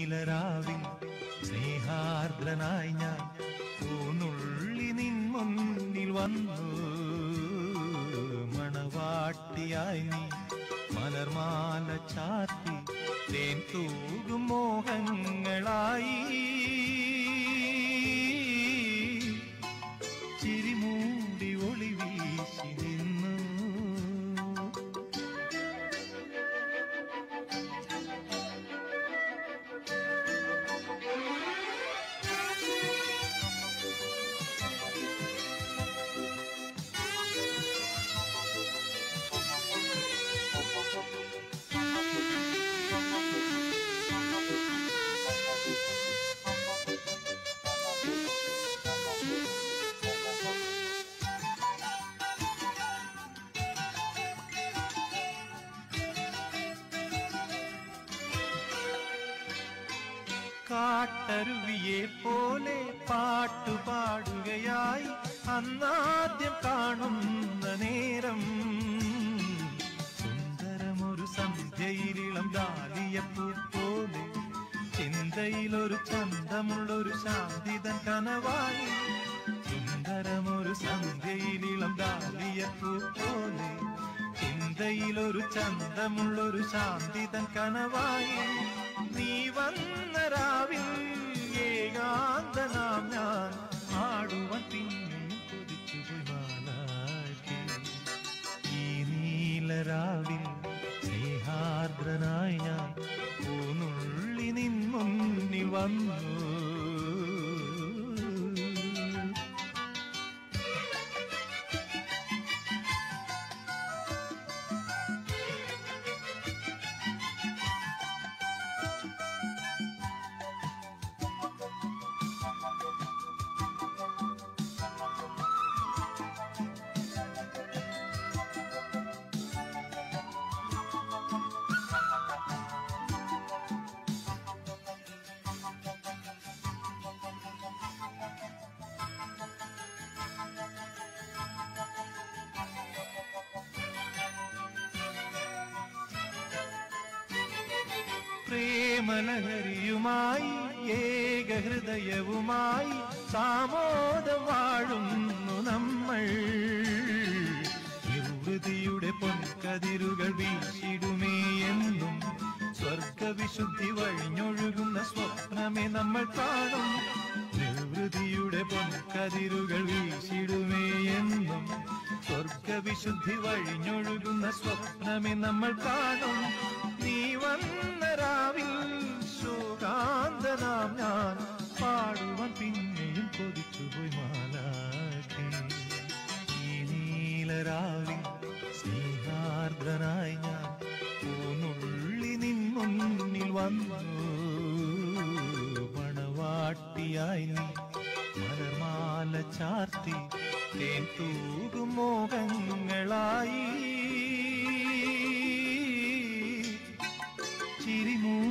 നീലരാവിൽ സ്നേഹാർദ്രനായി ഞാൻ പൂനുള്ളി നിൻ മുന്നിൽ വന്നു മണവാട്ടിയായി നീ മലർമാല ചാത്തി തേൻ തൂകും മോഹങ്ങളായി ചിരിമൂടി ഒളി വീശി നിന്നു കാട്ടരുവിയെ പോലെ പാട്ടുപാടുകയായി അന്നാദ്യം കാണുന്ന നേരം സുന്ദരമൊരു സന്ധ്യയിലിളം ദാലിയപ്പൂ പോലെ ചിന്തയിലൊരു ചന്തമുള്ളൊരു ശാന്തിതൻ കനവായി സുന്ദരമൊരു സന്ധ്യയിലിളം ദാലിയപ്പൂ പോലെ ചിന്തയിലൊരു ചന്തമുള്ളൊരു ശാന്തിതൻ കനവായി നീ വന്ന രാവിൽ ഏകാന്തനാം ഞാൻ ആടുവാൻ പിന്നെയും കൊതിച്ചുപോയി മാലാക്കി ഈ നീലരാവിൽ സ്നേഹാർദ്രനായി ഞാൻ പൂനുള്ളി നിൻ മുന്നിൽ വന്നു പ്രേമലഹരിയുമായി ഏകഹൃദയവുമായി സാമോദം വാഴുന്നു നമ്മൾ നിർവൃതിയുടെ പൊൻകതിരുകൾ വീശിടുമേ എന്നും സ്വർഗവിശുദ്ധി വഴിഞ്ഞൊഴുകുന്ന സ്വപ്നമേ നമ്മൾ കാണും നിർവൃതിയുടെ പൊൻകതിരുകൾ വീശിടുമേ എന്നും സ്വർഗവിശുദ്ധി വഴിഞ്ഞൊഴുകുന്ന സ്വപ്നമേ നമ്മൾ കാണും നീ വന്ന രാവിൽ ശോകാന്തനാം ഞാൻ പാടുവാൻ പിന്നെയും കൊതിച്ചുപോയി മാലാക്കി ഈ നീലരാവിൽ സ്നേഹാർദ്രനായി ഞാൻ പൂനുള്ളി നിൻ മുന്നിൽ വന്നു മണവാട്ടിയായി നീ മലർമാല ചാർത്തി തേൻ തൂകും മോഹങ്ങളായി ചിരിമൂ